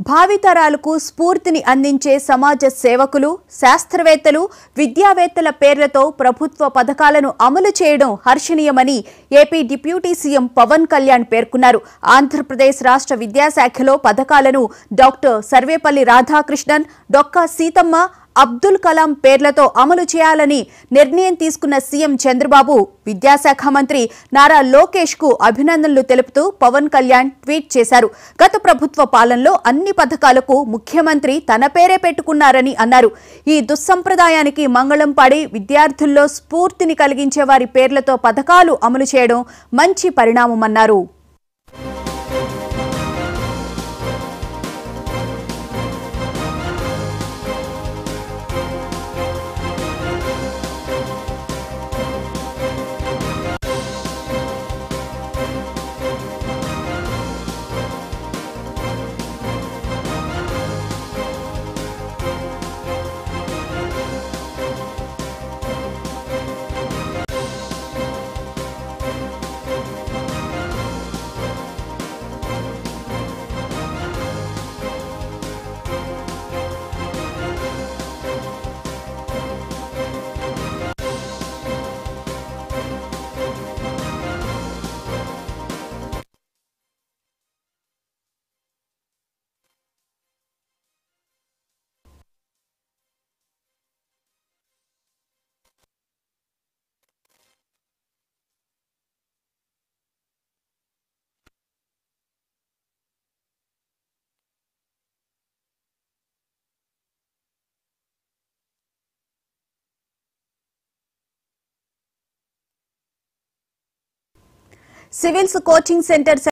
భావితరాలకు స్ఫూర్తిని అందించే సమాజ సేవకులు శాస్త్రవేత్తలు విద్యావేత్తల పేర్లతో ప్రభుత్వ పథకాలను అమలు చేయడం హర్షణీయమని AP deputy CM Pawan Kalyan పేర్కొన్నారు ఆంధ్రప్రదేశ్ రాష్ట్ర విద్యాశాఖలో పథకాలను డాక్టర్ సర్వేపల్లి రాధాకృష్ణన్ డొక్కా సీతమ్మ అబ్దుల్ కలాం పేర్లతో అమలు చేయాలని నిర్ణయం తీసుకున్న సీఎం చంద్రబాబు విద్యాశాఖ మంత్రి నారా లోకేష్ కు అభినందనలు తెలుపుతూ పవన్ కళ్యాణ్ ట్వీట్ చేశారు గత ప్రభుత్వ పాలనలో అన్ని పథకాలకు ముఖ్యమంత్రి తన పేరే పెట్టుకున్నారని అన్నారు ఈ దుస్సంప్రదాయానికి మంగళం పాడి విద్యార్థుల్లో స్ఫూర్తిని కలిగించే వారి పేర్లతో పథకాలు అమలు చేయడం మంచి పరిణామమన్నారు సివిల్స్ కోచింగ్ సెంటర్